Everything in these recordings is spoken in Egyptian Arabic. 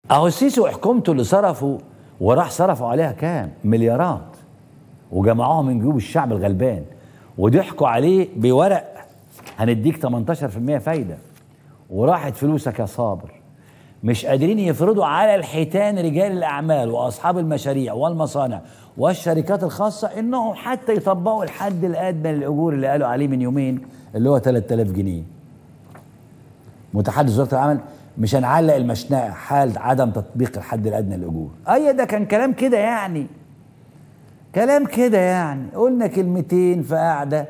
اهو السيسي وحكومته اللي صرفوا وراح صرفوا عليها كام مليارات وجمعوها من جيوب الشعب الغلبان وضحكوا عليه بورق هنديك 18% فايده وراحت فلوسك يا صابر مش قادرين يفرضوا على الحيتان رجال الاعمال واصحاب المشاريع والمصانع والشركات الخاصه انهم حتى يطبقوا الحد الادنى للاجور اللي قالوا عليه من يومين اللي هو 3000 جنيه متحدث وزاره العمل مش هنعلق المشنقه حال عدم تطبيق الحد الادنى للاجور اي ده كان كلام كده يعني كلام كده يعني قلنا كلمتين في قعده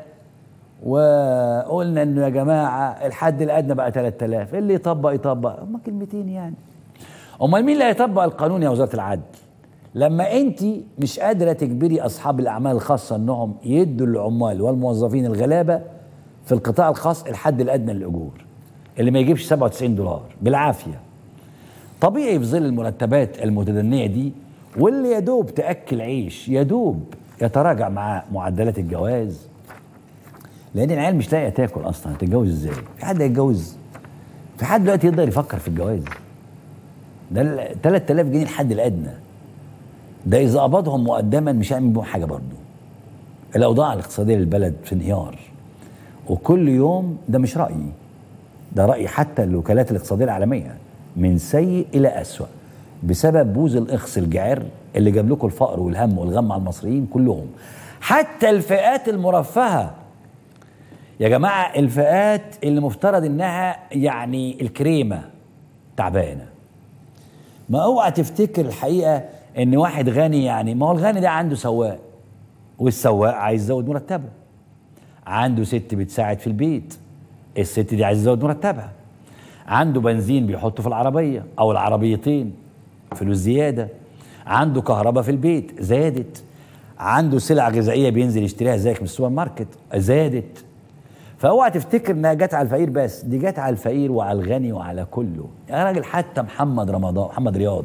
وقلنا انه يا جماعه الحد الادنى بقى 3000 اللي يطبق يطبق هما كلمتين يعني امال مين اللي هيطبق القانون يا وزاره العدل لما انت مش قادره تجبري اصحاب الاعمال الخاصه انهم يدوا للعمال والموظفين الغلابه في القطاع الخاص الحد الادنى للاجور اللي ما يجيبش 97 دولار بالعافيه طبيعي في ظل المرتبات المتدنيه دي واللي يا دوب تاكل عيش يا دوب يتراجع مع معدلات الجواز لان العيال مش لاقيه تاكل اصلا هتتجوز ازاي في حد هيتجوز في حد دلوقتي يقدر يفكر في الجواز ده ال 3000 جنيه الحد الادنى ده اذا قبضهم مقدما مش هيعمل بيهم حاجه برضه الاوضاع الاقتصاديه للبلد في انهيار وكل يوم ده مش رايي ده راي حتى الوكالات الاقتصاديه العالميه من سيء الى اسوا بسبب بوز الاخس الجعر اللي جاب لكم الفقر والهم والغم على المصريين كلهم حتى الفئات المرفهه يا جماعه الفئات اللي مفترض انها يعني الكريمه تعبانه ما اوعى تفتكر الحقيقه ان واحد غني يعني ما هو الغني ده عنده سواق والسواق عايز يزود مرتبه عنده ست بتساعد في البيت الست دي عايز تزود مرتبها عنده بنزين بيحطه في العربيه او العربيتين فلوس زياده عنده كهرباء في البيت زادت عنده سلع غذائيه بينزل يشتريها زيك من السوبر ماركت زادت فاوعى تفتكر انها جت على الفقير بس دي جت على الفقير وعلى الغني وعلى كله يا راجل حتى محمد رمضان محمد رياض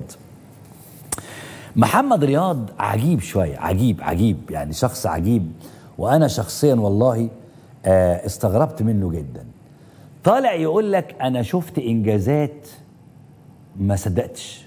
محمد رياض عجيب شويه عجيب عجيب يعني شخص عجيب وانا شخصيا والله آه استغربت منه جدا طالع يقول لك انا شفت انجازات ما صدقتش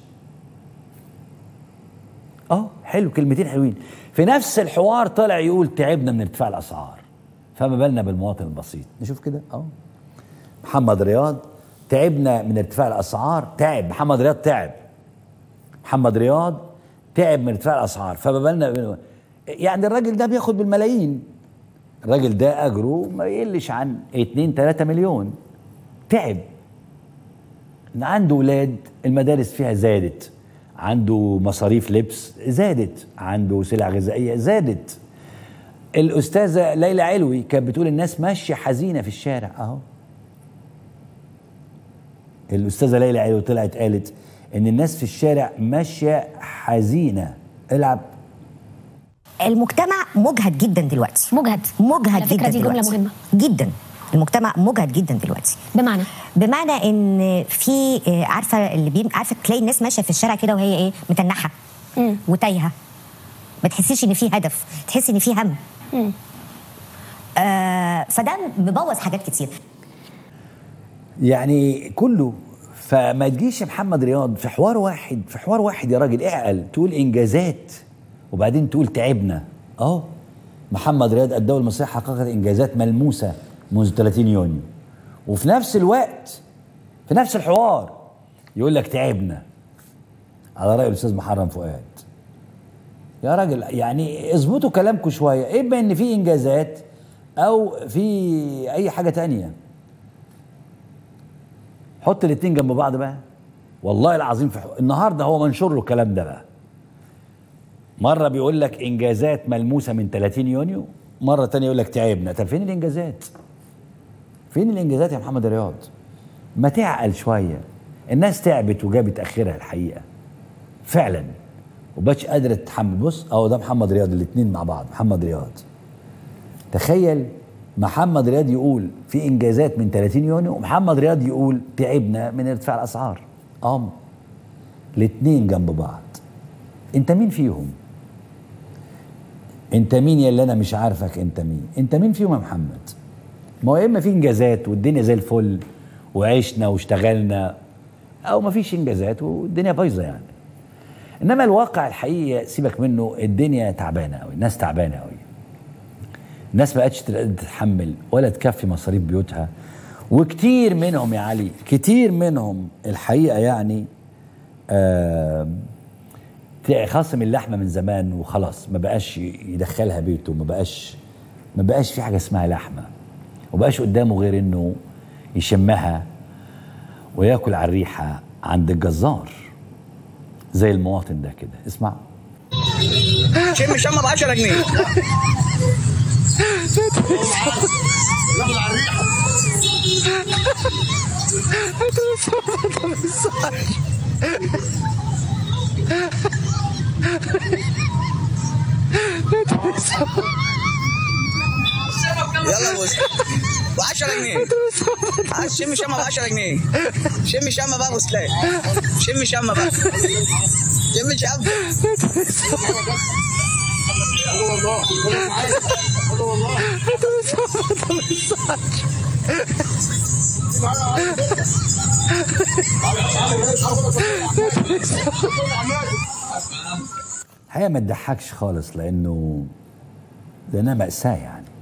اه حلو كلمتين حلوين في نفس الحوار طالع يقول تعبنا من ارتفاع الاسعار فما بالنا بالمواطن البسيط نشوف كده اه محمد رياض تعبنا من ارتفاع الاسعار تعب محمد رياض تعب محمد رياض تعب من ارتفاع الاسعار فما بالنا يعني الراجل ده بياخد بالملايين الراجل ده اجره ما يقلش عن 2 3 مليون تعب عنده ولاد المدارس فيها زادت عنده مصاريف لبس زادت عنده سلع غذائيه زادت الاستاذه ليلى علوي كانت بتقول الناس ماشيه حزينه في الشارع اهو الاستاذه ليلى علوي طلعت قالت ان الناس في الشارع ماشيه حزينه العب المجتمع مجهد جدا دلوقتي مجهد مجهد على فكرة جدا دي جملة دلوقتي. مهمة. جدا المجتمع مجهد جدا دلوقتي بمعنى بمعنى ان في آه، عارفه اللي بي... عارفه تلاقي الناس ماشيه في الشارع كده وهي ايه متنحه مم. وتايهه ما تحسيش ان في هدف تحسي ان في هم مم. آه فده مبوظ حاجات كتير يعني كله فما تجيش يا محمد رياض في حوار واحد في حوار واحد يا راجل اعقل تقول انجازات وبعدين تقول تعبنا اه محمد رياض الدوله المصريه حققت انجازات ملموسه منذ 30 يونيو وفي نفس الوقت في نفس الحوار يقول لك تعبنا على راي الاستاذ محرم فؤاد يا راجل يعني اظبطوا كلامكم شويه اما ان في انجازات او في اي حاجه تانية حط الاتنين جنب بعض بقى والله العظيم في حو... النهارده هو منشور له الكلام ده بقى مره بيقول لك انجازات ملموسه من 30 يونيو مره تانية يقول لك تعبنا طب فين الانجازات فين الانجازات يا محمد رياض ما تعقل شويه الناس تعبت وجابت اخرها الحقيقه فعلا وبقتش قادره تتحمل بص اهو ده محمد رياض الاثنين مع بعض محمد رياض تخيل محمد رياض يقول في انجازات من 30 يونيو ومحمد رياض يقول تعبنا من ارتفاع الاسعار اه الاثنين جنب بعض انت مين فيهم انت مين يا اللي انا مش عارفك انت مين انت مين فيهم يا محمد ما هو يا اما في انجازات والدنيا زي الفل وعشنا واشتغلنا او مفيش انجازات والدنيا بايظه يعني انما الواقع الحقيقي سيبك منه الدنيا تعبانه قوي الناس تعبانه قوي الناس ما بقتش تقدر تتحمل ولا تكفي مصاريف بيوتها وكتير منهم يا علي كتير منهم الحقيقه يعني آه خاصم اللحمه من زمان وخلاص ما بقاش يدخلها بيته ما بقاش ما بقاش في حاجه اسمها لحمه وبقاش قدامه غير انه يشمها وياكل على الريحه عند الجزار زي المواطن ده كده اسمع شم شمه ب 10 جنيه يلا بص ب 10 جنيه عايز شم شمه ب 10 جنيه شم شمه بقى مسلاك شم شمه بقى شم شمه الحقيقه ما تضحكش خالص لانه لانها ماساه يعني